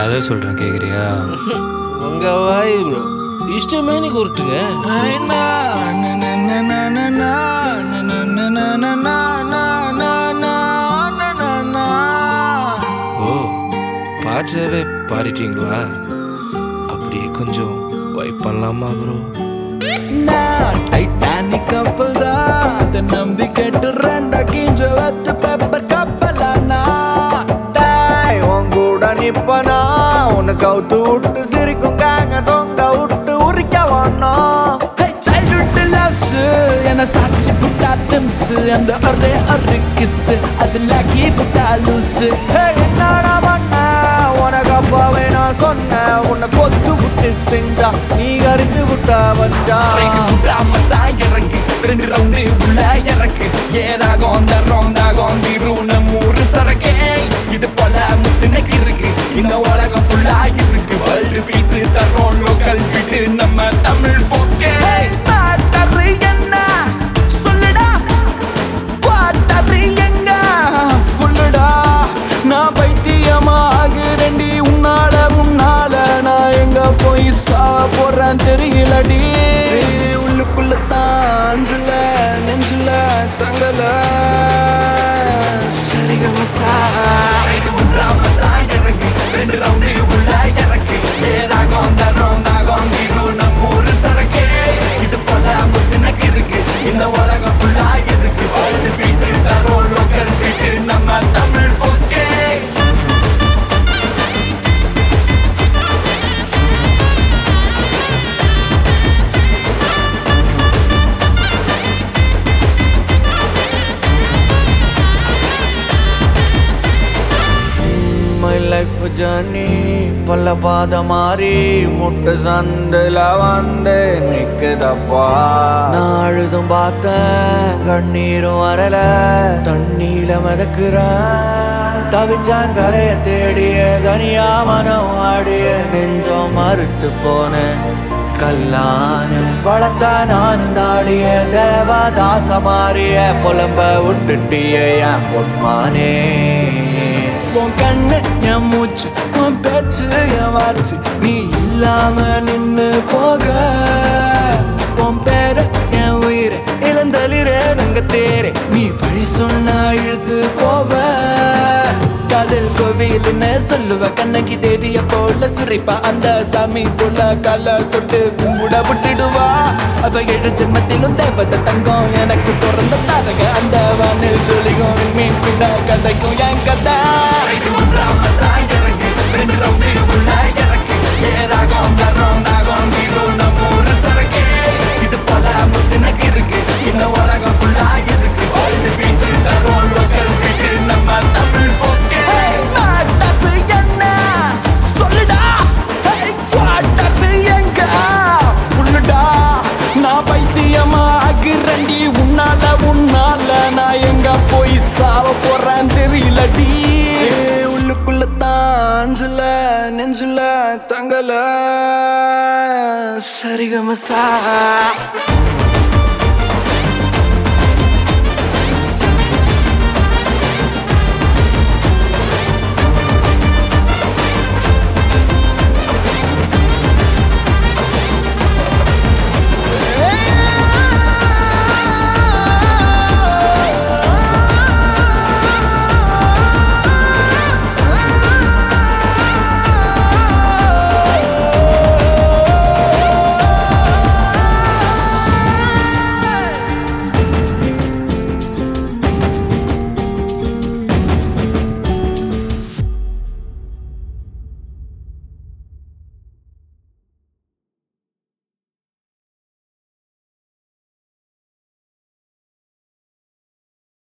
கதை சொல்கிறேன் கேட்குறியா உங்க வாய் ப்ரோ இஷ்டமேனி கொடுத்துங்க ஓ பாட்டவே பாடிட்டீங்களா அப்படியே கொஞ்சம் வைப் பண்ணலாமா ப்ரோ நான் டைட்டானிக் கப்பல் தான் அதை நம்பி கேட்டு ரெண்டா கிஞ்ச வத்து பேப்பர் கப்பலானா டாய் உன் கூட நிப்பனா உன்னை கவுத்து விட்டு சிரிக்கும் காங்க தொங்க விட்டு உரிக்க வேணும் சைல்ட்ஹுட் லவ்ஸ் என்ன சாட்சி புட்டா திம்ஸ் அந்த ஒரே ஒரு கிஸ் அதுல கீ புட்டா லூஸ் என்னடா பண்ண உனக்கு அப்பாவே நான் சொன்னேன் உன்னை கொத்து விட்டு செஞ்சா நீ கறிந்து விட்டா வந்தா தான் இறங்கு ரெண்டு ரவுண்டு உள்ள இறக்கு ஏதாகும் அந்த ரவுண்டாகும் திருவுன மூறு சரக்கே இது போல முத்துனக்கு இருக்கு இந்த உலகம் ஃபுல்லா இருக்கு வேர்ல்டு பீஸ் தரோம் லோக்கல் விட்டு நம்ம தமிழ் போக்கே மாட்டரு என்ன சொல்லுடா வாட்டரு எங்க ஃபுல்லுடா நான் பைத்தியமாகிறேன்டி உன்னால உன்னால நான் எங்க போய் சா போறேன் தெரியலடி உள்ளுக்குள்ள தாஞ்சல நெஞ்சில தங்கல சரிகமசா தான் இறங்கு ரெண்டு ரவுண்டு உள்ள இறக்கு ஏதாகும் அந்த ரவுண்டாகும் திருவுன மூறு சரக்கே இது போல முத்துனக்கு இருக்கு இந்த உலகம் ஃபுல்லா இருக்கு வேர்ல்டு பீஸ் தரோம் லோக்கல் விட்டு நம்ம தமிழ் போக்கே மை லைஃப் ஜர்னி பல பாத மாறி முட்டு சந்தில வந்து நிக்குதப்பா நான் அழுதும் பார்த்தேன் கண்ணீரும் வரல தண்ணீல மிதக்குறேன் தவிச்சான் கரைய தேடிய தனியா மனம் ஆடிய நெஞ்சம் மறுத்து போனேன் கல்லான வளர்த்தா நானும் தாடிய தேவதாச மாறிய புலம்ப விட்டுட்டிய என் பொன்மானே உன் கண்ணு என் மூச்சு உன் பேச்சு என் வாச்சு நீ இல்லாம நின்னு போக உன் பேர என் உயிர் இளந்தளிரே தங்க தேரே நீ வழி சொன்னா இழுத்து போவ காதல் கோவில்னு சொல்லுவ கண்ணகி தேவிய போல சிரிப்பா அந்த சாமி போல கால தொட்டு கும்பிட விட்டுடுவா அவ ஏழு ஜென்மத்திலும் தேவத தங்கம் எனக்கு பிறந்த தாரக அந்த வானில் ஜொலிகும் மீன் கூட கதைக்கும் என் கதை ரெண்டு ரவுண்டு உள்ள இறக்கு ஏதாகும் அந்த ரவுண்டாகும் திருவுன மூறு சரக்கே இது போல முத்துனக்கு இருக்கு இந்த உலகம் ஃபுல்லா இருக்கு வேர்ல்டு பீஸ் தரோம் லோக்கல் விட்டு நம்ம தமிழ் போக்கே மாட்டது என்ன சொல்லுடா Hey, குவாட்டரு எங்க ஃபுல்லுடா நான் பைத்தியமா ஆகிறண்டி உன்னால உன்னால நான் எங்க போய் சாவ போறேன் தெரியலடி உள்ளுக்குள்ள தாஞ்சல நெஞ்சில தங்கல சரிகமசா